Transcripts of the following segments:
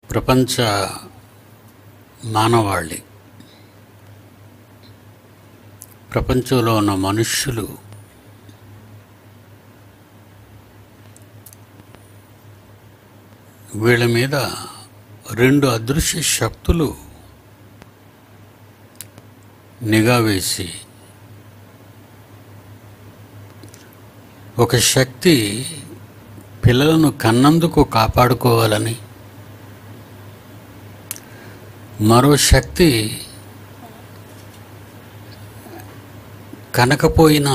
ప్రపంచ మానవాళి ప్రపంచంలో ఉన్న మనుష్యులు వీళ్ళ మీద రెండు అదృశ్య శక్తులు నిఘా వేసి ఒక శక్తి పిల్లలను కన్నందుకు కాపాడుకోవాలని మరో శక్తి కనకపోయినా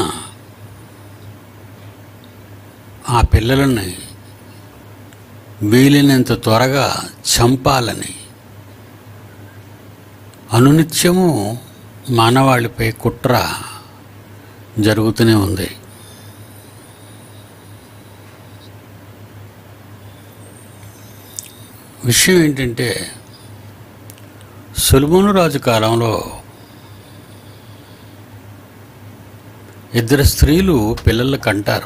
ఆ పిల్లలని వీలైనంత త్వరగా చంపాలని అనునిత్యము మానవాళిపై కుట్ర జరుగుతూనే ఉంది విషయం ఏంటంటే సులభను రాజు కాలంలో ఇద్దరు స్త్రీలు పిల్లలు కంటారు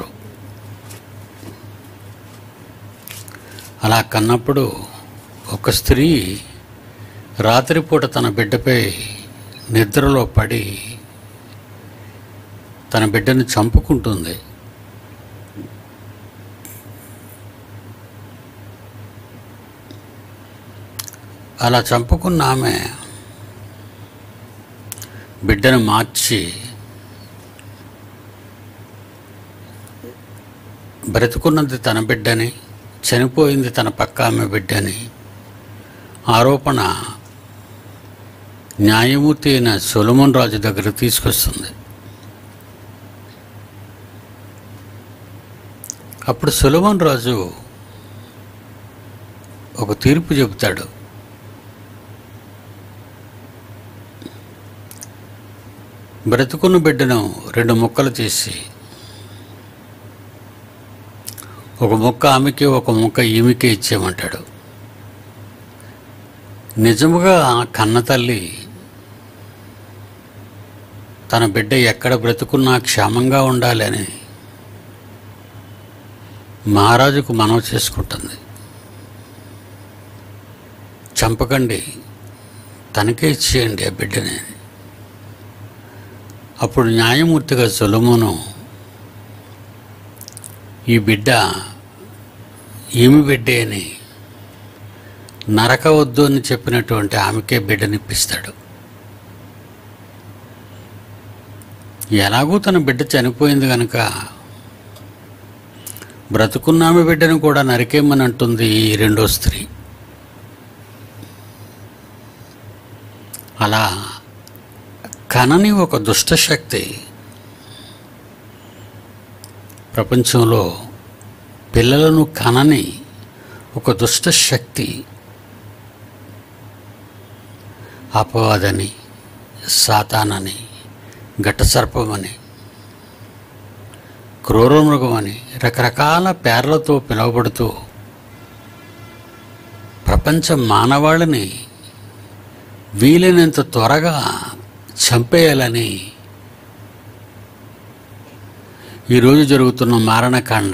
అలా కన్నప్పుడు ఒక స్త్రీ రాత్రిపూట తన బిడ్డపై నిద్రలో పడి తన బిడ్డను చంపుకుంటుంది అలా చంపుకున్న ఆమె బిడ్డను మార్చి బ్రతుకున్నది తన బిడ్డని చనిపోయింది తన పక్క ఆమె బిడ్డని ఆరోపణ న్యాయమూర్తి అయిన సొలమన్ రాజు దగ్గర తీసుకొస్తుంది అప్పుడు సొలమన్ రాజు ఒక తీర్పు చెబుతాడు బ్రతుకున్న బిడ్డను రెండు ముక్కలు చేసి ఒక ముక్క ఆమెకి ఒక ముక్క ఈమెకే ఇచ్చేయమంటాడు నిజముగా కన్న తల్లి తన బిడ్డ ఎక్కడ బ్రతుకున్నా క్షేమంగా ఉండాలి అని మహారాజుకు మనవి చేసుకుంటుంది చంపకండి తనకే ఇచ్చేయండి ఆ బిడ్డని అప్పుడు న్యాయమూర్తిగా సొలమును ఈ బిడ్డ ఈమె బిడ్డే అని నరకవద్దు అని చెప్పినటువంటి ఆమెకే బిడ్డనిప్పిస్తాడు ఎలాగూ తన బిడ్డ చనిపోయింది కనుక బ్రతుకున్న ఆమె బిడ్డను కూడా నరికేమని అంటుంది ఈ రెండో స్త్రీ అలా కనని ఒక దుష్టశక్తి ప్రపంచంలో పిల్లలను కనని ఒక దుష్ట శక్తి అపవాదని సాతానని ఘటసర్పమని క్రూరమృగమని రకరకాల పేర్లతో పిలువబడుతూ ప్రపంచ మానవాళిని వీలైనంత త్వరగా చంపేయాలని ఈరోజు జరుగుతున్న మారణకాండ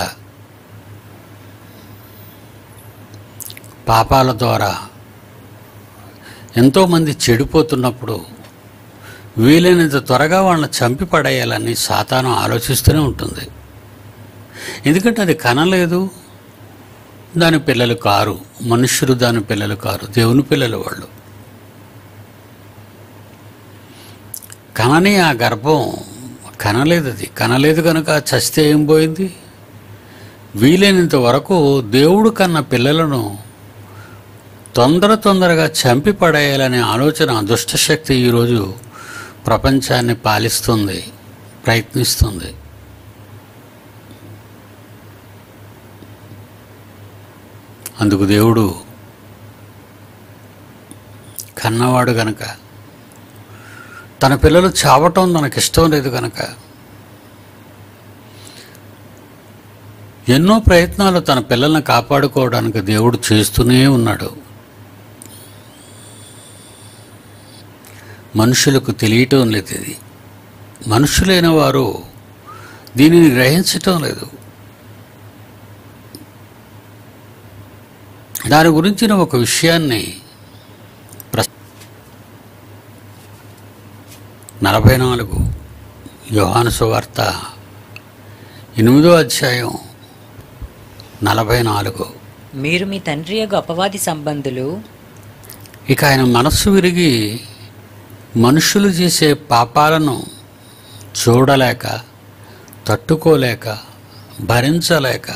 పాపాల ద్వారా ఎంతోమంది చెడిపోతున్నప్పుడు వీలైనంత త్వరగా వాళ్ళని చంపి పడేయాలని సాతాను ఆలోచిస్తూనే ఉంటుంది ఎందుకంటే అది కనలేదు దాని పిల్లలు కారు మనుష్యులు దాని పిల్లలు కారు దేవుని పిల్లలు వాళ్ళు కనని ఆ గర్భం కనలేదు అది కనలేదు కనుక చస్తే ఏం పోయింది వీలైనంత వరకు దేవుడు కన్న పిల్లలను తొందర తొందరగా చంపి పడేయాలనే ఆలోచన దుష్టశక్తి ఈరోజు ప్రపంచాన్ని పాలిస్తుంది ప్రయత్నిస్తుంది అందుకు దేవుడు కన్నవాడు గనక తన పిల్లలు చావటం తనకి ఇష్టం లేదు కనుక ఎన్నో ప్రయత్నాలు తన పిల్లల్ని కాపాడుకోవడానికి దేవుడు చేస్తూనే ఉన్నాడు మనుషులకు తెలియటం లేదు ఇది మనుషులైన వారు దీనిని గ్రహించటం లేదు దాని గురించిన ఒక విషయాన్ని ప్రస్ నలభై నాలుగు యోహాను సువార్త ఎనిమిదో అధ్యాయం నలభై నాలుగు మీరు మీ తండ్రి యొక్క అపవాది సంబంధులు ఇక ఆయన మనస్సు విరిగి మనుషులు చేసే పాపాలను చూడలేక తట్టుకోలేక భరించలేక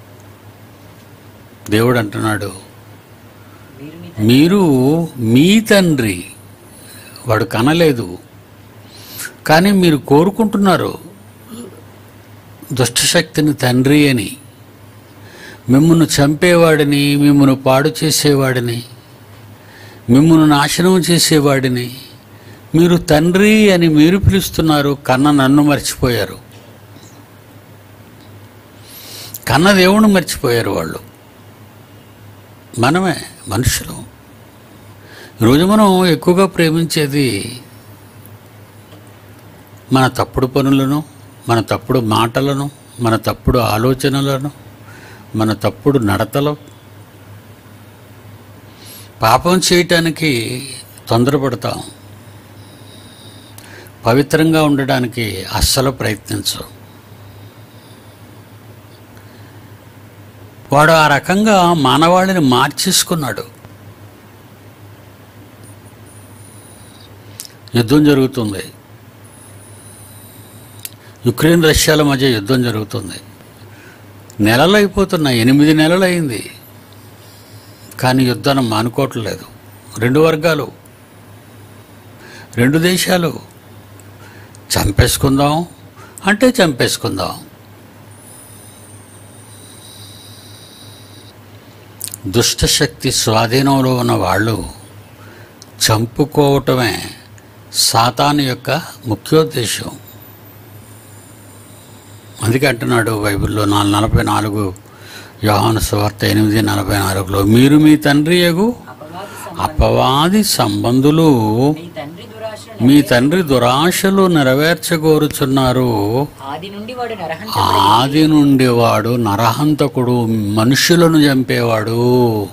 దేవుడు అంటున్నాడు మీరు మీ మీరు మీ తండ్రి వాడు కనలేదు కానీ మీరు కోరుకుంటున్నారు దుష్టశక్తిని తండ్రి అని మిమ్మల్ని చంపేవాడిని మిమ్మల్ని పాడు చేసేవాడిని మిమ్మల్ని నాశనం చేసేవాడిని మీరు తండ్రి అని మీరు పిలుస్తున్నారు కన్న నన్ను మర్చిపోయారు కన్న దేవుణ్ణి మర్చిపోయారు వాళ్ళు మనమే మనుషులు ఈరోజు మనం ఎక్కువగా ప్రేమించేది మన తప్పుడు పనులను మన తప్పుడు మాటలను మన తప్పుడు ఆలోచనలను మన తప్పుడు నడతలు పాపం చేయటానికి తొందరపడతాం పవిత్రంగా ఉండడానికి అస్సలు ప్రయత్నించం వాడు ఆ రకంగా మానవాళిని మార్చేసుకున్నాడు యుద్ధం జరుగుతుంది యుక్రెయిన్ రష్యాల మధ్య యుద్ధం జరుగుతుంది నెలలు అయిపోతున్నాయి ఎనిమిది నెలలు అయింది కానీ యుద్ధాన్ని మానుకోవట్లేదు రెండు వర్గాలు రెండు దేశాలు చంపేసుకుందాం అంటే చంపేసుకుందాం దుష్టశక్తి స్వాధీనంలో ఉన్న వాళ్ళు చంపుకోవటమే సాతాను యొక్క ముఖ్యోద్దేశం అందుకే అంటున్నాడు బైబిల్లో నాలుగు నలభై నాలుగు యోహాను సువార్త ఎనిమిది నలభై నాలుగులో మీరు మీ తండ్రి యగు అపవాది సంబంధులు అపవాది సంబంధులు మీ తండ్రి దురాశ మీ తండ్రి దురాశలు నెరవేర్చగోరుచున్నారు ఆది నుండి వాడు నరహంత ఆది నుండి వాడు నరహంతకుడు మనుషులను చంపేవాడు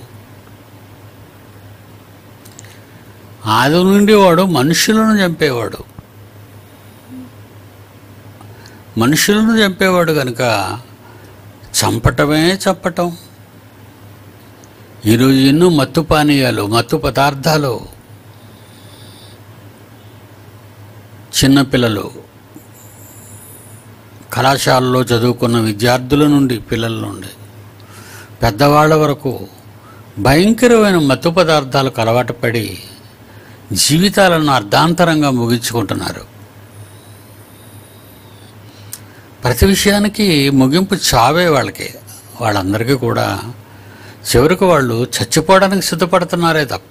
ఆది నుండి వాడు మనుషులను చంపేవాడు మనుషులను చంపేవాడు కనుక చంపటమే చంపటం ఈరోజు ఎన్నో మత్తు పానీయాలు మత్తు పదార్థాలు చిన్నపిల్లలు కళాశాలలో చదువుకున్న విద్యార్థుల నుండి పిల్లల నుండి పెద్దవాళ్ళ వరకు భయంకరమైన మత్తు పదార్థాలకు అలవాటు పడి జీవితాలను అర్ధాంతరంగా ముగించుకుంటున్నారు ప్రతి విషయానికి ముగింపు చావే వాళ్ళకి వాళ్ళందరికీ కూడా చివరికి వాళ్ళు చచ్చిపోవడానికి సిద్ధపడుతున్నారే తప్ప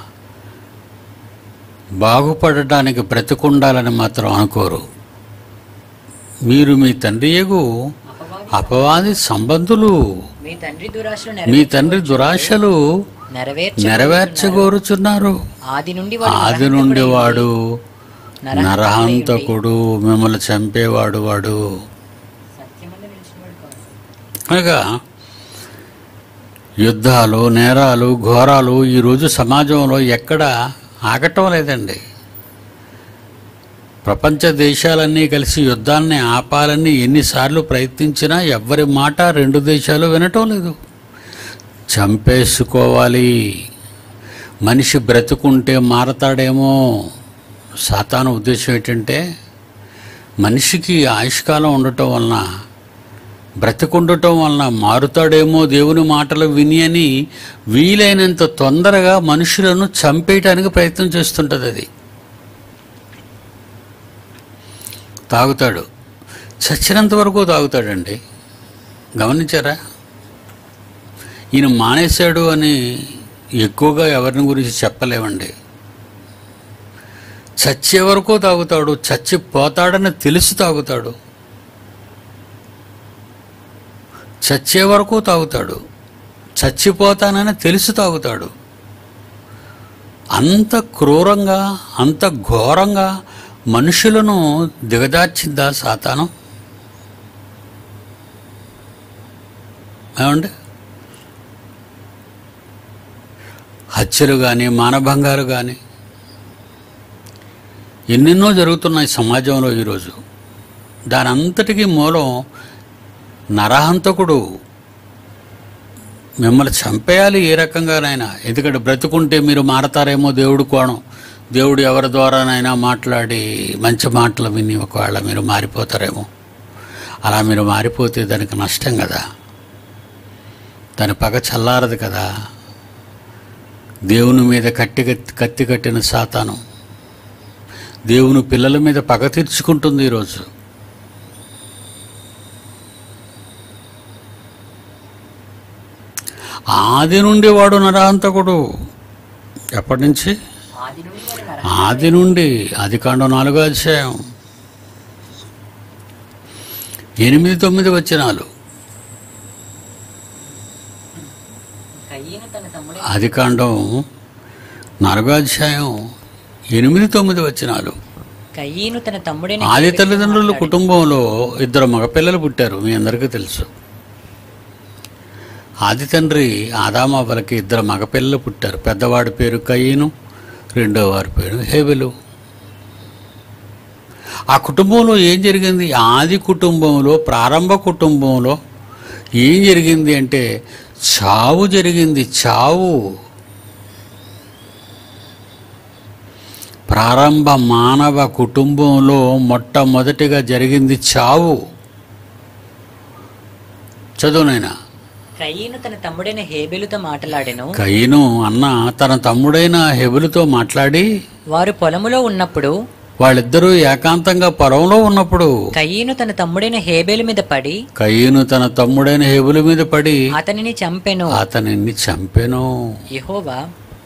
బాగుపడటానికి బ్రతికుండాలని మాత్రం అనుకోరు మీరు మీ తండ్రి యగు అపవాది అపవాది సంబంధులు మీ తండ్రి దురాశలు మీ తండ్రి దురాశలు నెరవేర్చ నెరవేర్చగోరుచున్నారు ఆది నుండి వాడు ఆది నుండి వాడు నరహంతకుడై నరహంతకుడు మిమ్మల్ని చంపేవాడు వాడు సత్యమందు నిలిచినవాడు కాదు. అనగా యుద్ధాలు నేరాలు ఘోరాలు ఈరోజు సమాజంలో ఎక్కడ ఆగటం లేదండి ప్రపంచ దేశాలన్నీ కలిసి యుద్ధాన్ని ఆపాలని ఎన్నిసార్లు ప్రయత్నించినా ఎవ్వరి మాట రెండు దేశాలు వినటం లేదు చంపేసుకోవాలి మనిషి బ్రతుకుంటే మారతాడేమో సాతాను ఉద్దేశం ఏంటంటే మనిషికి ఆయుష్కాలం ఉండటం వలన బ్రతికుండటం వలన మారుతాడేమో దేవుని మాటలు విని అని వీలైనంత తొందరగా మనుషులను చంపేయటానికి ప్రయత్నం చేస్తుంటుంది అది తాగుతాడు చచ్చినంత వరకు తాగుతాడండి గమనించారా ఈయన మానేశాడు అని ఎక్కువగా ఎవరిని గురించి చెప్పలేమండి చచ్చే వరకు తాగుతాడు చచ్చిపోతాడని తెలిసి తాగుతాడు చచ్చే వరకు తాగుతాడు చచ్చిపోతానని తెలిసి తాగుతాడు అంత క్రూరంగా అంత ఘోరంగా మనుషులను దిగదార్చిందా సాతానం ఏమండి హత్యలు కానీ మానభంగాలు కానీ ఎన్నెన్నో జరుగుతున్నాయి సమాజంలో ఈరోజు దాని అంతటికీ మూలం నరహంతకుడు మిమ్మల్ని చంపేయాలి ఏ రకంగానైనా ఎందుకంటే బ్రతుకుంటే మీరు మారతారేమో దేవుడు కోణం దేవుడు ఎవరి ద్వారానైనా మాట్లాడి మంచి మాటలు విని ఒకవేళ మీరు మారిపోతారేమో అలా మీరు మారిపోతే దానికి నష్టం కదా దాని పగ చల్లారదు కదా దేవుని మీద కట్టి కత్తి కట్టిన సాతాను దేవుని పిల్లల మీద పగ తీర్చుకుంటుంది ఈరోజు ఆది నుండి వాడు నరహంతకుడు ఎప్పటి నుంచి ఆది నుండి వాడు నర ఆది నుండి ఆది కాండం నాలుగో అధ్యాయం ఎనిమిది తొమ్మిది వచనాలు కయ్యను తన తమ్ముడే ఆది కాండం నాలుగో అధ్యాయం ఎనిమిది తొమ్మిది వచనాలు కయ్యను తన తమ్ముడైన ఆది హేబెలుతో తల్లిదండ్రుల మాట్లాడి, కుటుంబంలో ఇద్దరు మగపిల్లలు పుట్టారు మీ అందరికీ తెలుసు ఆది తండ్రి ఆదామాబలకి ఇద్దరు మగపిల్లలు పుట్టారు పెద్దవాడి పేరు కయ్యను రెండో వారి పేరు హేబెలు ఆ కుటుంబంలో ఏం జరిగింది ఆది కుటుంబంలో ప్రారంభ కుటుంబంలో ఏం జరిగింది అంటే చావు జరిగింది చావు ప్రారంభ మానవ కుటుంబంలో మొట్టమొదటిగా జరిగింది చావు చదువునైనా కయ్యను తన తమ్ముడైన హేబెలుతో మాట్లాడెను కయ్యను అన్న తన తమ్ముడైన హెబులతో మాట్లాడి వారు పొలములో ఉన్నప్పుడు వాళ్ళిద్దరూ ఏకాంతంగా పొలంలో ఉన్నప్పుడు కయ్యను తన తమ్ముడైన హేబెలు మీద పడి కయ్యను తన తమ్ముడైన హెబుల మీద పడి అతనిని చంపెను అతనిని చంపెను యెహోవా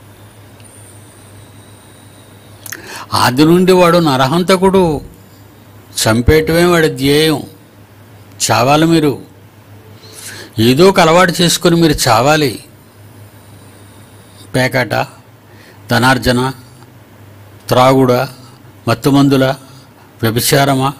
ఆది నుండి వాడు నరహంతకుడు చంపేయటమే వాడి ధ్యేయం చావాలి మీరు ఏదో ఒక అలవాటు చేసుకొని మీరు చావాలి పేకాట ధనార్జన త్రాగుడ మత్తుమందుల వ్యభిచారమా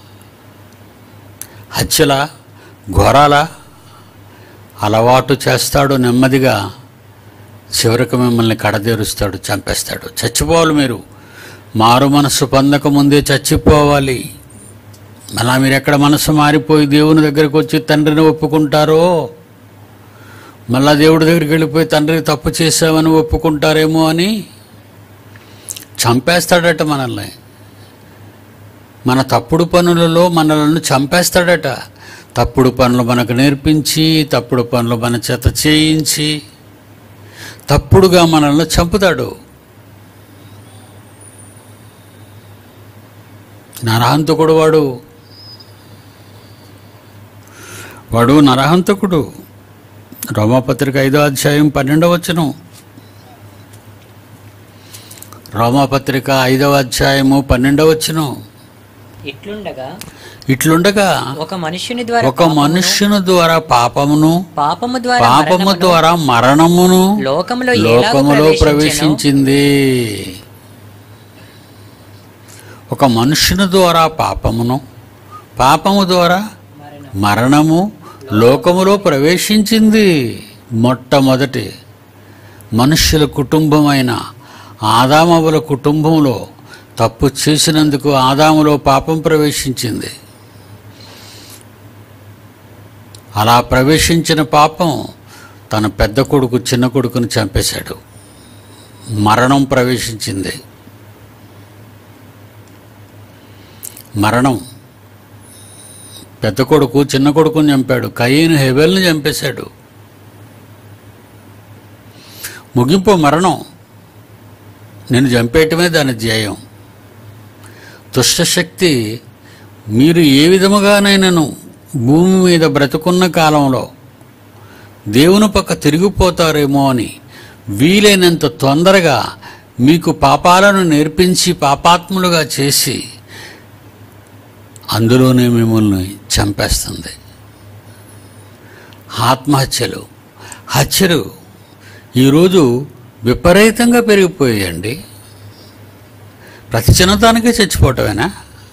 హత్యల ఘోరాల అలవాటు చేస్తాడు నెమ్మదిగా చివరికి మిమ్మల్ని కడదేరుస్తాడు చంపేస్తాడు చచ్చిపోవాలి మీరు మారు మనస్సు పొందక ముందే చచ్చిపోవాలి అలా మీరు ఎక్కడ మనసు మారిపోయి దేవుని దగ్గరికి వచ్చి తండ్రిని ఒప్పుకుంటారో మళ్ళా దేవుడి దగ్గరికి వెళ్ళిపోయి తండ్రి తప్పు చేశామని ఒప్పుకుంటారేమో అని చంపేస్తాడట మనల్ని మన తప్పుడు పనులలో మనలను చంపేస్తాడట తప్పుడు పనులు మనకు నేర్పించి తప్పుడు పనులు మన చేత చేయించి తప్పుడుగా మనల్ని చంపుతాడు నరహంతకుడు వాడు వాడు నరహంతకుడు రోమాపత్రిక ఐదో అధ్యాయం పన్నెండవ వచనం రోమాపత్రిక ఐదవ అధ్యాయము పన్నెండవ వచనం ఇట్లుండగా ఇట్లుండగా ఒక మనుష్యుని ద్వారా ఒక మనుష్యుని ద్వారా పాపమును పాపము ద్వారా పాపము మరణమును ద్వారా మరణమును లోకములో ఎలాగో లోకములో ప్రవేశించెనో, ప్రవేశించింది ఒక మనుష్యుని ద్వారా పాపమును పాపము ద్వారా మరణం. మరణము లోకములో ప్రవేశించింది మొట్టమొదటి మనుష్యుల కుటుంబమైన ఆదామవుల కుటుంబంలో తప్పు చేసినందుకు ఆదాములో పాపం ప్రవేశించింది అలా ప్రవేశించిన పాపం తన పెద్ద కొడుకు చిన్న కొడుకుని చంపేశాడు మరణం ప్రవేశించింది మరణం పెద్ద కొడుకు చిన్న కొడుకుని చంపాడు కయ్యను హెబెల్ని చంపేశాడు ముగింపు మరణం నేను చంపేయటమే దాని ధ్యేయం దుష్టశక్తి మీరు ఏ విధముగానైనాను భూమి మీద బ్రతుకున్న కాలంలో దేవుని పక్క తిరిగిపోతారేమో అని వీలైనంత తొందరగా మీకు పాపాలను నేర్పించి పాపాత్ములుగా చేసి అందులోనే మిమ్మల్ని చంపేస్తుంది ఆత్మహత్యలు హత్యలు ఈరోజు విపరీతంగా పెరిగిపోయాయండి ప్రతి చిన్నదానికే చచ్చిపోవటమేనా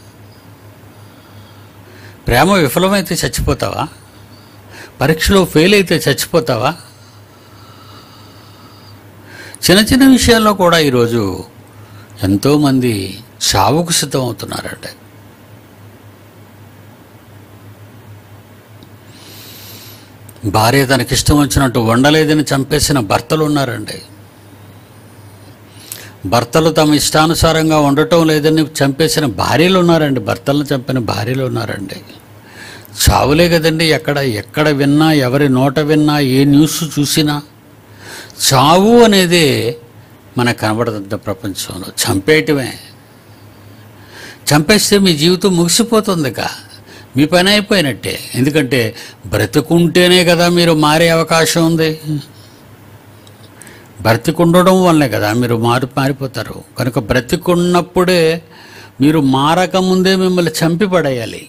ప్రేమ విఫలమైతే చచ్చిపోతావా పరీక్షలో ఫెయిల్ అయితే చచ్చిపోతావా చిన్న చిన్న విషయాల్లో కూడా ఈరోజు ఎంతోమంది చావుకు సిద్ధం అవుతున్నారండి భార్య తనకిష్టం వచ్చినట్టు వండలేదని చంపేసిన భర్తలు ఉన్నారండి భర్తలు తమ ఇష్టానుసారంగా ఉండటం లేదని చంపేసిన భార్యలు ఉన్నారండి భర్తలను చంపిన భార్యలు ఉన్నారండి చావులే కదండి ఎక్కడ ఎక్కడ విన్నా ఎవరి నోట విన్నా ఏ న్యూస్ చూసినా చావు అనేది మనకు కనబడుతుంది ప్రపంచంలో చంపేయటమే చంపేస్తే మీ జీవితం ముగిసిపోతుంది ఇక మీ పని అయిపోయినట్టే ఎందుకంటే బ్రతుకుంటేనే కదా మీరు మారే అవకాశం ఉంది బ్రతికుండడం వల్లే కదా మీరు మారి మారిపోతారు కనుక బ్రతికున్నప్పుడే మీరు మారకముందే మిమ్మల్ని చంపి పడేయాలి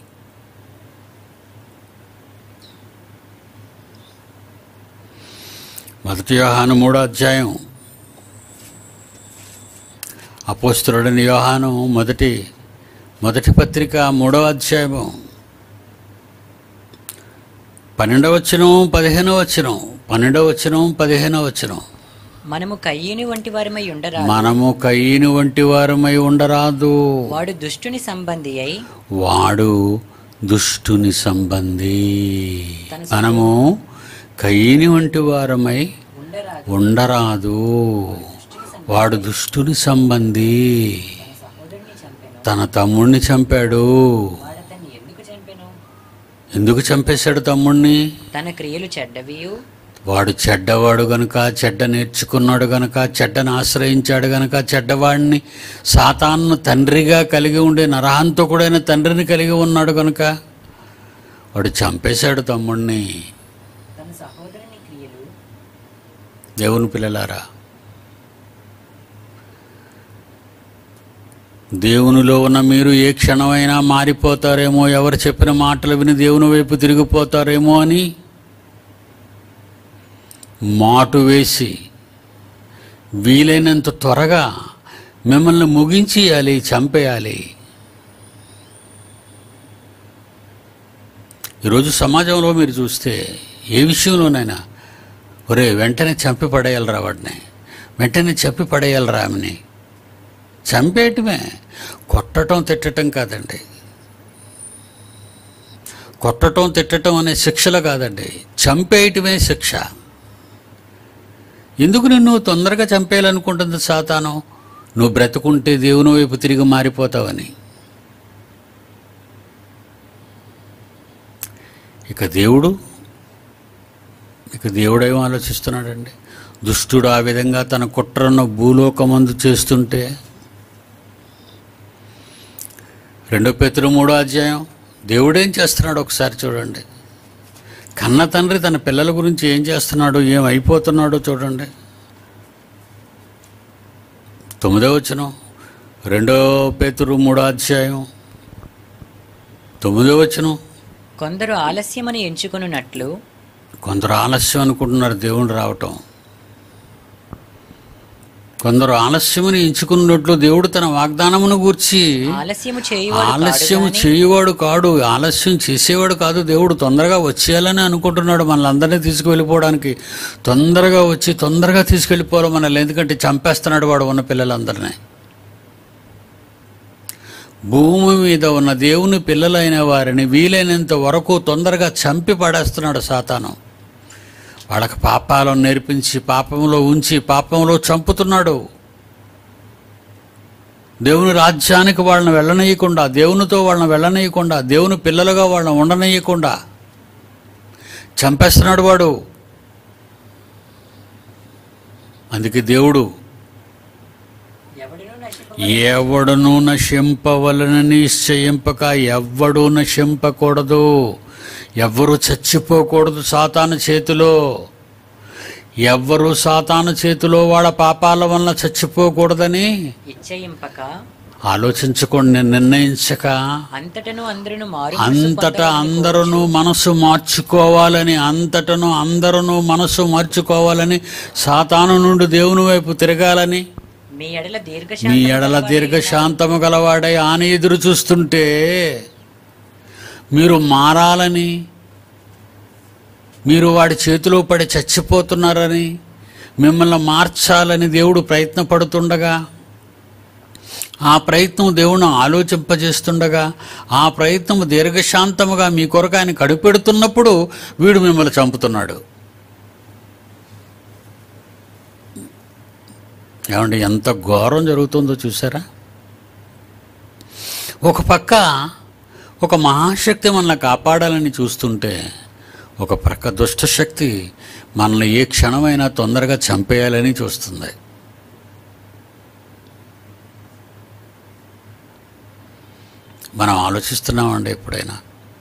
మొదటి యోహాను మూడో అధ్యాయం అపోస్తుడని యోహాను మొదటి మొదటి పత్రిక మూడవ అధ్యాయము పన్నెండవ వచనం పదిహేనవ వచనం పన్నెండవ వచనం పదిహేనవ వచనం మనము కయ్యని వంటి వారమై ఉండరా మనము కయ్యను వంటి వారమై ఉండరాదు వాడు దుష్టుని సంబంధి అయి వాడు దుష్టుని సంబంధి మనము కయ్యని వంటి వారమై ఉండరా ఉండరాదు వాడు దుష్టుని సంబంధి సహోదరుని చంపెను తన తమ్ముణ్ణి చంపాడు వాడతన్ని ఎందుకు చంపెను ఎందుకు చంపేశాడు తమ్ముణ్ణి తన క్రియలు చెడ్డవియు వాడు చెడ్డవాడు గనుక చెడ్డ నేర్చుకున్నాడు గనుక చెడ్డను ఆశ్రయించాడు గనుక చెడ్డవాడిని సాతాన్ను తండ్రిగా కలిగి ఉండే నరహంతకుడైన తండ్రిని కలిగి ఉన్నాడు గనుక వాడు చంపేశాడు తమ్ముణ్ణి తన సహోదరుని క్రియలు దేవుని పిల్లలారా దేవునిలో ఉన్న మీరు ఏ క్షణమైనా మారిపోతారేమో ఎవరు చెప్పిన మాటలు విని దేవుని వైపు తిరిగిపోతారేమో అని మాటు వేసి వీలైనంత త్వరగా మిమ్మల్ని ముగించేయాలి చంపేయాలి ఈరోజు సమాజంలో మీరు చూస్తే ఏ విషయంలోనైనా ఒరే వెంటనే చంపి పడేయాలరా వాడిని వెంటనే చంపి పడేయాలరా ఆమెని చంపేయటమే కొట్టటం తిట్టటం కాదండి కొట్టటం తిట్టటం అనే శిక్షలు కాదండి చంపేయటమే శిక్ష ఎందుకు నిన్ను తొందరగా చంపేయాలనుకుంటుంది సాతాను నువ్వు బ్రతుకుంటే దేవుని వైపు తిరిగి మారిపోతావని ఇక దేవుడు ఇక దేవుడు ఏం ఆలోచిస్తున్నాడండి దుష్టుడు ఆ విధంగా తన కుట్రను భూలోకమందు చేస్తుంటే రెండో పేతురు మూడో అధ్యాయం దేవుడేం చేస్తున్నాడు ఒకసారి చూడండి కన్న తండ్రి తన పిల్లల గురించి ఏం చేస్తున్నాడు ఏం అయిపోతున్నాడో చూడండి తొమ్మిదో వచనం రెండో పేతురు మూడో అధ్యాయం తొమ్మిదో వచనం కొందరు ఆలస్యమని ఎంచుకొనున్నట్లు కొందరు ఆలస్యం అనుకుంటున్నారు దేవుడు రావటం కొందరు ఆలస్యముని ఎంచుకున్నట్లు దేవుడు తన వాగ్దానమును గూర్చి ఆలస్యము చేయువాడు ఆలస్యం కాడు గాని చేయువాడు కాడు ఆలస్యం చేసేవాడు కాదు దేవుడు తొందరగా వచ్చేయాలని అనుకుంటున్నాడు మనల్ని అందరినీ తీసుకువెళ్ళిపోవడానికి తొందరగా వచ్చి తొందరగా తీసుకెళ్ళిపోవాలి మనల్ని ఎందుకంటే చంపేస్తున్నాడు వాడు ఉన్న పిల్లలందరినీ భూమి మీద ఉన్న దేవుని పిల్లలైన వారిని వీలైనంత వరకు తొందరగా చంపి పడేస్తున్నాడు సాతాను వాళ్ళకి పాపాలను నేర్పించి పాపంలో ఉంచి పాపంలో చంపుతున్నాడు దేవుని రాజ్యానికి వాళ్ళని వెళ్ళనీయకుండా దేవునితో వాళ్ళని వెళ్ళనీయకుండా దేవుని పిల్లలుగా వాళ్ళని ఉండనీయకుండా చంపేస్తున్నాడు వాడు అందుకే దేవుడు ఎవడునూ నశింప ఎవడును నశింపవలన నిశ్చయింపక ఎవ్వడూ నశింపకూడదు ఎవ్వరూ చచ్చిపోకూడదు సాతాను చేతిలో ఎవ్వరూ సాతాను చేతిలో వాళ్ళ పాపాల వలన చచ్చిపోకూడదని ఇచ్చయింపక ఆలోచించుకోండి నిర్ణయించక అంతటను అందరును మారు అంతటా అందరూ మనసు మార్చుకోవాలని అంతటను అందరూ మనసు మార్చుకోవాలని సాతాను నుండి దేవుని వైపు తిరగాలని మీ ఎడల దీర్ఘ మీ ఎడల దీర్ఘశాంతము గలవాడై ఆని ఎదురు చూస్తుంటే మీరు మారాలని మీరు వాడి చేతిలో పడి చచ్చిపోతున్నారని మిమ్మల్ని మార్చాలని దేవుడు ప్రయత్నపడుతుండగా ఆ ప్రయత్నం దేవుని ఆలోచింపజేస్తుండగా ఆ ప్రయత్నం దీర్ఘశాంతముగా మీ కొరకు ఆయన కడుపెడుతున్నప్పుడు వీడు మిమ్మల్ని చంపుతున్నాడు ఏమండి ఎంత ఘోరం జరుగుతుందో చూసారా ఒక పక్క ఒక మహాశక్తి మనల్ని కాపాడాలని చూస్తుంటే ఒక ప్రక్క దుష్టశక్తి మనల్ని ఏ క్షణమైనా తొందరగా చంపేయాలని చూస్తుంది మనం ఆలోచిస్తున్నామండి ఎప్పుడైనా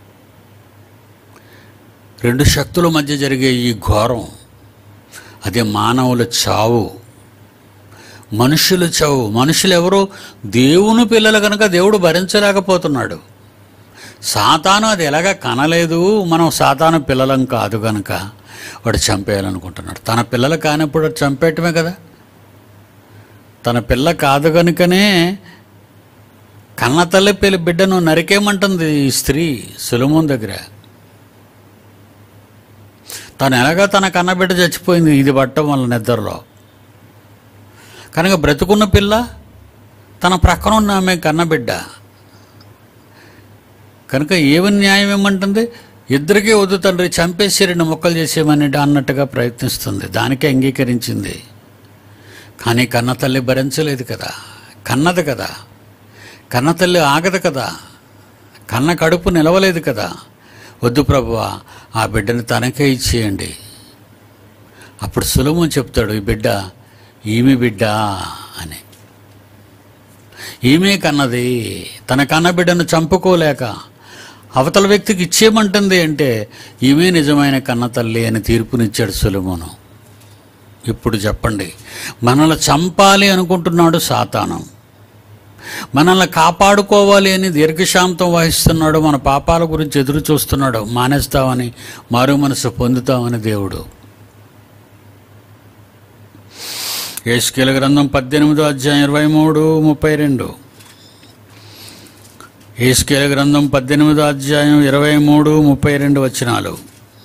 రెండు శక్తుల మధ్య జరిగే ఈ ఘోరం అదే మానవుల చావు మనుషుల చావు మనుషులు ఎవరు దేవుని పిల్లలు కనుక దేవుడు భరించలేకపోతున్నాడు సాతాను అది ఎలాగ కనలేదు మనం సాతాను పిల్లలం కాదు కనుక వాడు చంపేయాలనుకుంటున్నాడు తన పిల్లలు కానప్పుడు వాడు చంపేయటమే కదా తన పిల్ల కాదు కనుకనే కన్న తల్లి పిల్ల బిడ్డను నరికేమంటుంది ఈ స్త్రీ సులమోన్ దగ్గర తను ఎలాగా తన కన్న బిడ్డ చచ్చిపోయింది ఇది పట్టడం వల్ల నిద్రలో కనుక బ్రతుకున్న పిల్ల తన ప్రక్కన ఉన్న ఆమె కన్నబిడ్డ కనుక ఏమి న్యాయం ఏమంటుంది ఇద్దరికీ వద్దు తండ్రి చంపేసి రెండు మొక్కలు చేసేయమని అన్నట్టుగా ప్రయత్నిస్తుంది దానికే అంగీకరించింది కానీ కన్న తల్లి భరించలేదు కదా కన్నది కదా కన్న తల్లి ఆగదు కదా కన్న కడుపు నిలవలేదు కదా వద్దు ప్రభువా ఆ బిడ్డని తనకే ఇచ్చేయండి అప్పుడు సులభం చెప్తాడు ఈ బిడ్డ ఈమె బిడ్డ అని ఈమె కన్నది తన కన్న బిడ్డను చంపుకోలేక అవతల వ్యక్తికి ఇచ్చేయమంటుంది అంటే ఈమె నిజమైన కన్న తల్లి అని తీర్పునిచ్చాడు సులభను ఇప్పుడు చెప్పండి మనల్ని చంపాలి అనుకుంటున్నాడు సాతానం మనల్ని కాపాడుకోవాలి అని దీర్ఘశాంతం వహిస్తున్నాడు మన పాపాల గురించి ఎదురు చూస్తున్నాడు మానేస్తామని మారు మనసు పొందుతామని దేవుడు ఏసుకేల గ్రంథం పద్దెనిమిదో అధ్యాయం ఇరవై మూడు ముప్పై రెండు ఏసుకేల గ్రంథం పద్దెనిమిదో అధ్యాయం ఇరవై మూడు ముప్పై రెండు వచనాలు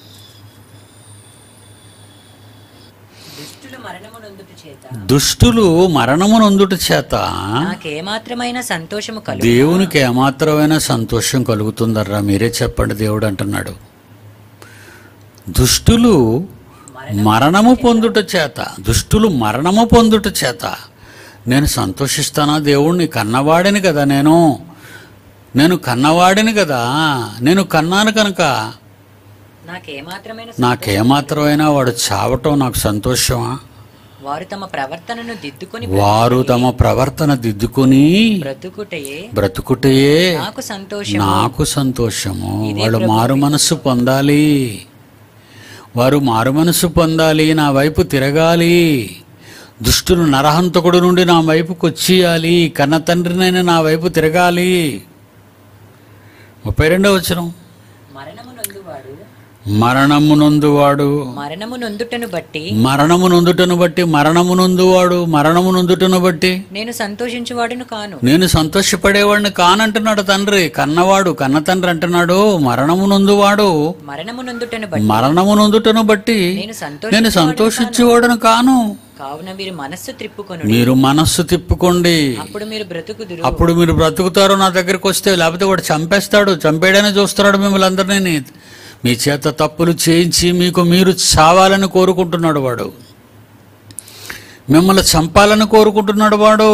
దుష్టులు మరణమునందుట చేత దుష్టులు మరణమునందుట చేత నాకేమాత్రమైన సంతోషము కలుగు దేవునికి ఏమాత్రమైన సంతోషం కలుగుతుందర్రా మీరే చెప్పండి దేవుడు అంటున్నాడు దుష్టులు మరణము పొందుట చేత దుష్టులు మరణము పొందుట చేత నేను సంతోషిస్తానా దేవుణ్ణి కన్నవాడిని కదా నేను నేను కన్నవాడిని కదా నేను కన్నాను కనుక నాకేమాత్రమైన నాకేమాత్రమైనా వాడు చావటం నాకు సంతోషమా వారు తమ ప్రవర్తనను దిద్దుకొని వారు తమ ప్రవర్తన దిద్దుకుని బ్రతుకుటయే బ్రతుకుటయే నాకు సంతోషం నాకు సంతోషము వాళ్ళు మారు మనస్సు పొందాలి వారు మారు మనస్సు పొందాలి నా వైపు తిరగాలి దుష్టులు నరహంతకుడు నుండి నా వైపుకు వచ్చేయాలి కన్న తండ్రినైనా నా వైపు తిరగాలి ముప్పై రెండో వచ్చిన మరణము నొందువాడు మరణము నొందువాడు మరణము నొందుటను బట్టి మరణము నొందుటను బట్టి మరణము నొందువాడు మరణము నొందుటను బట్టి నేను సంతోషించువాడును కాను నేను సంతోషపడేవాడిని కానంటున్నాడు తండ్రి కన్నవాడు కన్న తండ్రి అంటున్నాడు మరణము నొందువాడు మరణము నొందుటను బట్టి మరణము నొందుటను బట్టి నేను నేను సంతోషించువాడును సంతోషించేవాడను కాను కావున మీరు మనస్సు త్రిప్పుకొను మీరు మనస్సు తిప్పుకోండి అప్పుడు మీరు బ్రతుకుదురు అప్పుడు మీరు బ్రతుకుతారు నా దగ్గరికి వస్తే లేకపోతే వాడు చంపేస్తాడు చంపేయడనే చూస్తున్నాడు మిమ్మల్ని అందరినీ మీ చేత తప్పులు చేయించి మీకు మీరు చావాలని కోరుకుంటున్నాడు వాడు మిమ్మల్ని చంపాలని కోరుకుంటున్నాడు వాడు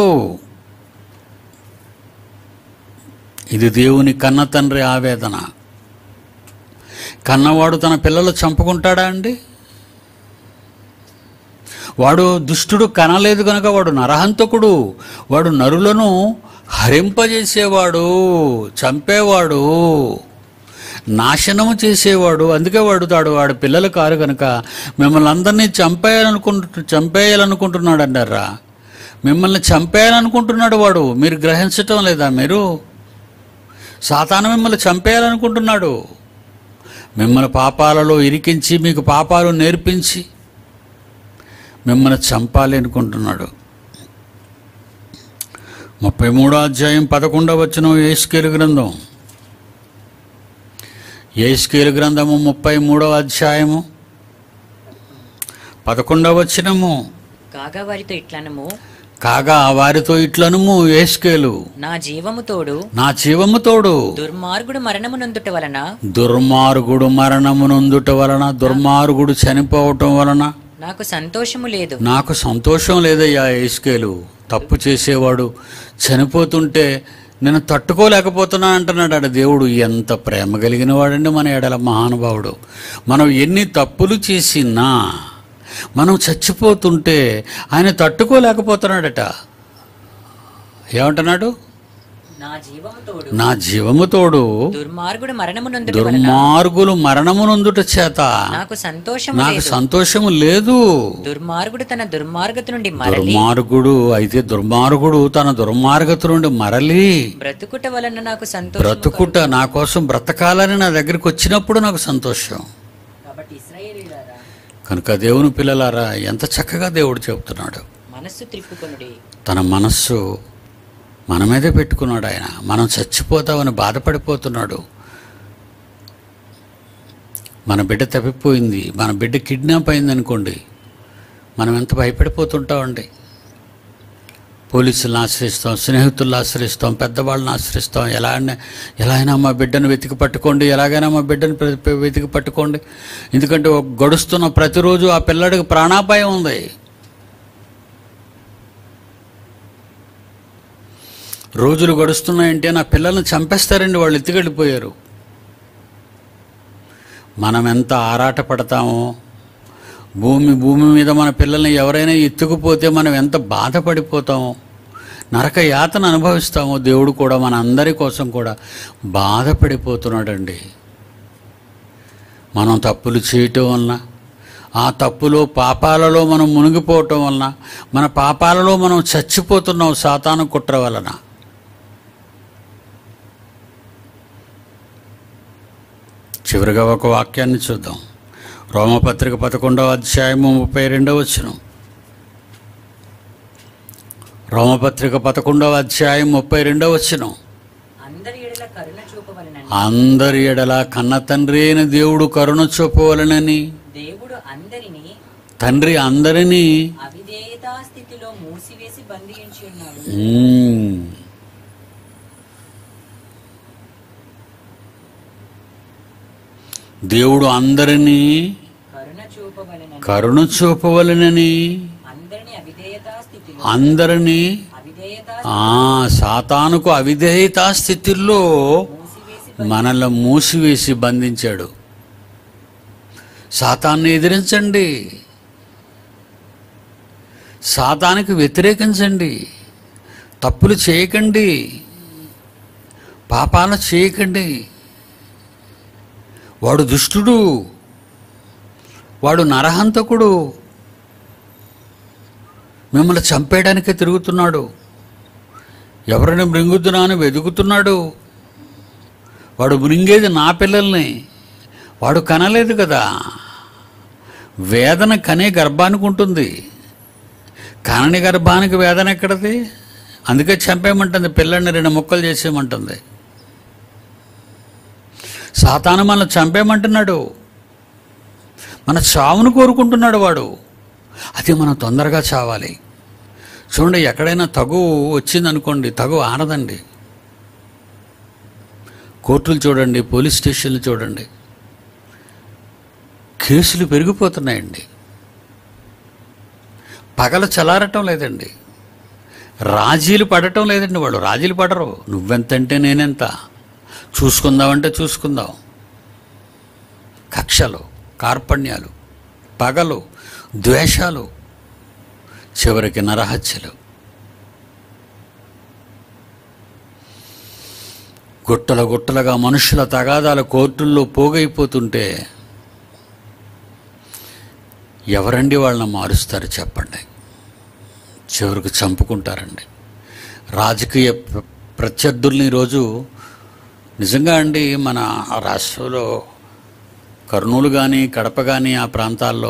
ఇది దేవుని కన్న తండ్రి ఆవేదన కన్నవాడు తన పిల్లలు చంపుకుంటాడా అండి వాడు దుష్టుడు కనలేదు కనుక వాడు నరహంతకుడు వాడు నరులను హరింపజేసేవాడు చంపేవాడు నాశనము చేసేవాడు అందుకే వాడుతాడు వాడు పిల్లలు కారు కనుక మిమ్మల్ని అందరినీ చంపేయాలనుకుంటు చంపేయాలనుకుంటున్నాడు అన్నారా మిమ్మల్ని చంపేయాలనుకుంటున్నాడు వాడు మీరు గ్రహించటం లేదా మీరు సాతాను మిమ్మల్ని చంపేయాలనుకుంటున్నాడు మిమ్మల్ని పాపాలలో ఇరికించి మీకు పాపాలు నేర్పించి మిమ్మల్ని చంపాలి అనుకుంటున్నాడు ముప్పై మూడో అధ్యాయం పదకొండవ వచ్చిన ఏసుకేలు గ్రంథం ఏసుకేలు గ్రంథము ముప్పై మూడవ అధ్యాయము పదకొండవ వచనము కాగా వారితో ఇట్లనము కాగా వారితో ఇట్లనుము ఏస్కేలు నా జీవము తోడు నా జీవము తోడు దుర్మార్గుడు మరణము నొందుట వలన దుర్మార్గుడు మరణమునందుట వలన దుర్మార్గుడు చనిపోవటం వలన నాకు సంతోషము లేదు నాకు సంతోషం లేదయ్యా ఏస్కేలు తప్పు చేసేవాడు చనిపోతుంటే నేను తట్టుకోలేకపోతున్నా అంటున్నాడు ఆడ దేవుడు ఎంత ప్రేమ కలిగిన వాడండి మన ఎడల మహానుభావుడు మనం ఎన్ని తప్పులు చేసినా మనం చచ్చిపోతుంటే ఆయన తట్టుకోలేకపోతున్నాడట ఏమంటున్నాడు నా జీవము తోడు నా జీవము తోడు దుర్మార్గుడు మరణము నొందుట వలన దుర్మార్గులు మరణమునందుట చేత నాకు సంతోషము నాకు లేదు సంతోషము లేదు దుర్మార్గుడు తన దుర్మార్గత నుండి మరలి దుర్మార్గుడు అయితే దుర్మార్గుడు తన దుర్మార్గత నుండి మరలి బ్రతుకుట వలన నాకు సంతోషం బ్రతుకుట నా కోసం బ్రతకాలని నా దగ్గరికి వచ్చినప్పుడు నాకు సంతోషం కాబట్టి ఇస్రాయేలీలారా కనుక దేవుని పిల్లలారా ఎంత చక్కగా దేవుడు చెబుతున్నాడు మనస్సు త్రిప్పుకొనుడి తన మనస్సు మన మీదే పెట్టుకున్నాడు ఆయన మనం చచ్చిపోతామని బాధపడిపోతున్నాడు మన బిడ్డ తప్పిపోయింది మన బిడ్డ కిడ్నాప్ అయింది అనుకోండి మనం ఎంత భయపడిపోతుంటామండి పోలీసులను ఆశ్రయిస్తాం స్నేహితులను ఆశ్రయిస్తాం పెద్దవాళ్ళని ఆశ్రయిస్తాం ఎలా అయినా ఎలా అయినా మా బిడ్డను వెతికి పట్టుకోండి ఎలాగైనా మా బిడ్డను ప్ర- వెతికి పట్టుకోండి ఎందుకంటే ఒక గడుస్తున్న ప్రతిరోజు ఆ పిల్లడికి ప్రాణాపాయం ఉంది రోజులు గడుస్తున్నాయంటే నా పిల్లల్ని చంపేస్తారండి వాళ్ళు ఎత్తుకెళ్ళిపోయారు మనం ఎంత ఆరాట పడతామో భూమి భూమి మీద మన పిల్లల్ని ఎవరైనా ఎత్తుకుపోతే మనం ఎంత బాధపడిపోతామో నరక యాతన అనుభవిస్తామో దేవుడు కూడా మన అందరి కోసం కూడా బాధపడిపోతున్నాడండి మనం తప్పులు చేయటం వలన ఆ తప్పులో పాపాలలో మనం మునిగిపోవటం వలన మన పాపాలలో మనం చచ్చిపోతున్నాం సాతాను కుట్ర వలన చివరిగా ఒక వాక్యాన్ని చూద్దాం రోమపత్రిక పదకొండవ అధ్యాయము ముప్పై రెండవ వచనం రోమపత్రిక పదకొండవ అధ్యాయం ముప్పై రెండవ వచనం అందరి ఎడల కరుణ చూపవలనని అందరి ఎడల కన్న తండ్రి అయిన దేవుడు కరుణ చూపవలనని దేవుడు అందరిని తండ్రి అందరినీ అవిధేయతా స్థితిలో మూసివేసి బంధించి ఉన్నాడు మ్మ్. దేవుడు అందరినీ కరుణ చూపవలనని కరుణ చూపవలనని అందరిని అవిధేయతా స్థితిలో అందరినీ అవిధేయతా ఆ సాతానుకు అవిధేయతా స్థితిలో మూసివేసి మనల్ని మూసివేసి బంధించాడు సాతాన్ని ఎదిరించండి సాతానికి వ్యతిరేకించండి తప్పులు చేయకండి పాపాలు చేయకండి వాడు దుష్టుడు వాడు నరహంతకుడు మిమ్మల్ని చంపేయడానికే తిరుగుతున్నాడు ఎవరిని మృంగుద్దునా అని వెతుకుతున్నాడు వాడు మృంగేది నా పిల్లల్ని వాడు కనలేదు కదా వేదన కనే గర్భానికి ఉంటుంది కనని గర్భానికి వేదన ఎక్కడది అందుకే చంపేయమంటుంది పిల్లల్ని రెండు ముక్కలు చేసేయమంటుంది సాతాను మనల్ని చంపేయమంటున్నాడు మన చావును కోరుకుంటున్నాడు వాడు అది మనం తొందరగా చావాలి చూడండి ఎక్కడైనా తగు వచ్చిందనుకోండి తగు ఆనదండి కోర్టులు చూడండి పోలీస్ స్టేషన్లు చూడండి కేసులు పెరిగిపోతున్నాయండి పగలు చలారటం లేదండి రాజీలు పడటం లేదండి వాళ్ళు రాజీలు పడరు నువ్వెంతంటే నేనెంత చూసుకుందామంటే చూసుకుందాం కక్షలు కార్పణ్యాలు పగలు ద్వేషాలు చివరికి నరహత్యలు గుట్టల గుట్టలుగా మనుషుల తగాదాల కోర్టుల్లో పోగైపోతుంటే ఎవరండి వాళ్ళని మారుస్తారు చెప్పండి చివరికి చంపుకుంటారండి రాజకీయ ప్ర- ప్రత్యర్థుల్ని ఈరోజు నిజంగా అండి మన రాష్ట్రంలో కర్నూలు కానీ కడప కానీ ఆ ప్రాంతాల్లో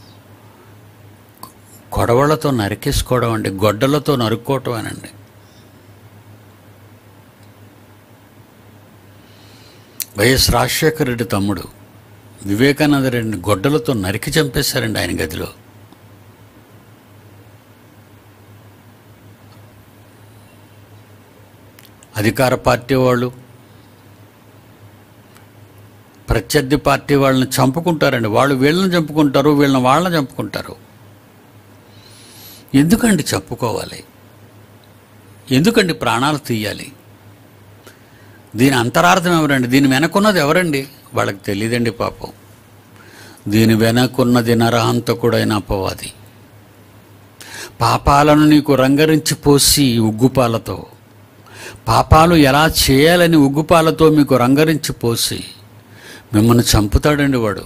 కొడవళ్లతో నరికేసుకోవడం అండి గొడ్డలతో నరుక్కోవటమేనండి వైఎస్ రాజశేఖర రెడ్డి తమ్ముడు వివేకానంద రెడ్డిని గొడ్డలతో నరికి చంపేశారండి ఆయన గదిలో అధికార పార్టీ వాళ్ళు ప్రత్యర్థి పార్టీ వాళ్ళని చంపుకుంటారండి వాళ్ళు వీళ్ళని చంపుకుంటారు వీళ్ళని వాళ్ళని చంపుకుంటారు ఎందుకండి చంపుకోవాలి ఎందుకండి ప్రాణాలు తీయాలి దీని అంతరార్థం ఎవరండి దీని వెనకున్నది ఎవరండి వాళ్ళకి తెలియదండి పాపం దీని వెనకున్నది నరహంతకుడైన అపవాది పాపాలను నీకు రంగరించి పోసి ఉగ్గుపాలతో పాపాలు ఎలా చేయాలని ఉగ్గుపాలతో మీకు రంగరించి పోసి మిమ్మల్ని చంపుతాడండి వాడు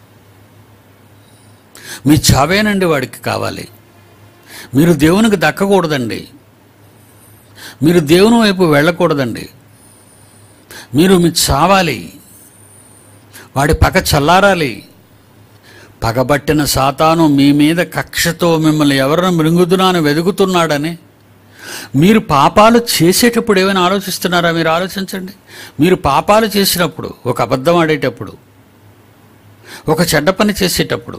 మీ చావేనండి వాడికి కావాలి మీరు దేవునికి దక్కకూడదండి మీరు దేవుని వైపు వెళ్ళకూడదండి మీరు మీ చావాలి వాడి పగ చల్లారాలి పగబట్టిన సాతాను మీ మీద కక్షతో మిమ్మల్ని ఎవరిని మృంగుతున్నాను వెదుగుతున్నాడని మీరు పాపాలు చేసేటప్పుడు ఏమైనా ఆలోచిస్తున్నారా మీరు ఆలోచించండి మీరు పాపాలు చేసినప్పుడు ఒక అబద్ధం ఆడేటప్పుడు ఒక చెడ్డ పని చేసేటప్పుడు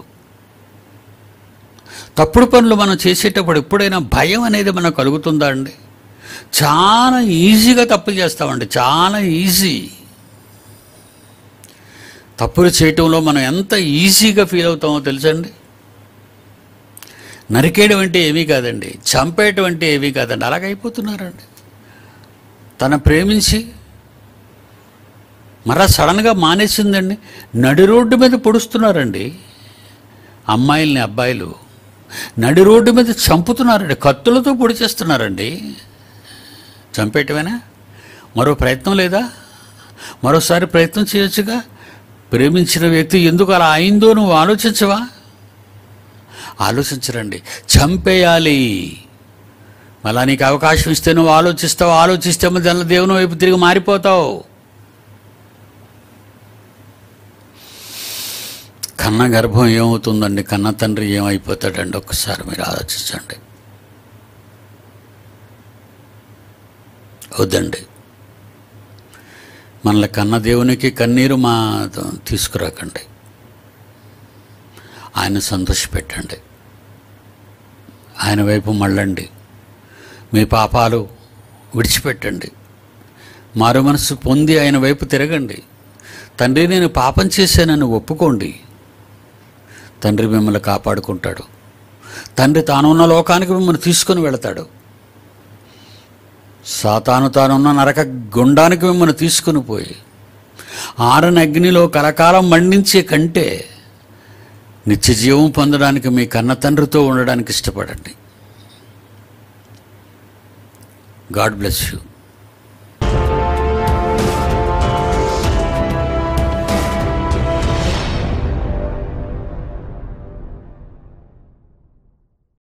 తప్పుడు పనులు మనం చేసేటప్పుడు ఎప్పుడైనా భయం అనేది మనకు కలుగుతుందా అండి చాలా ఈజీగా తప్పు చేస్తామండి చాలా ఈజీ తప్పులు చేయటంలో మనం ఎంత ఈజీగా ఫీల్ అవుతామో తెలుసండి నరికేయడం అంటే ఏమీ కాదండి చంపేయటం అంటే ఏమీ కాదండి అలాగైపోతున్నారండి తన ప్రేమించి మరలా సడన్గా మానేసిందండి నడి రోడ్డు మీద పొడుస్తున్నారండి అమ్మాయిల్ని అబ్బాయిలు నడి రోడ్డు మీద చంపుతున్నారండి కత్తులతో పొడి చేస్తున్నారండి చంపేయటమేనా మరో ప్రయత్నం లేదా మరోసారి ప్రయత్నం చేయొచ్చుగా ప్రేమించిన వ్యక్తి ఎందుకు అలా అయిందో నువ్వు ఆలోచించవా ఆలోచించరండి చంపేయాలి మళ్ళా నీకు అవకాశం ఇస్తే నువ్వు ఆలోచిస్తావు ఆలోచిస్తే దానిలో దేవుని వైపు తిరిగి మారిపోతావు కన్న గర్భం ఏమవుతుందండి కన్న తండ్రి ఏమైపోతాడండి ఒక్కసారి మీరు ఆలోచించండి వద్దండి మనల్ని కన్న దేవునికి కన్నీరు మా తీసుకురాకండి ఆయన సంతోషపెట్టండి ఆయన వైపు మళ్ళండి మీ పాపాలు విడిచిపెట్టండి మారు మనసు పొంది ఆయన వైపు తిరగండి తండ్రి నేను పాపం చేశానని ఒప్పుకోండి తండ్రి మిమ్మల్ని కాపాడుకుంటాడు తండ్రి తానున్న లోకానికి మిమ్మల్ని తీసుకొని వెళతాడు సాతాను తానున్న నరక గుండానికి మిమ్మల్ని తీసుకుని పోయి ఆరని అగ్నిలో కలకాలం మండించే కంటే నిత్య జీవం పొందడానికి మీ కన్న తండ్రితో ఉండడానికి ఇష్టపడండి గాడ్ బ్లెస్ యూ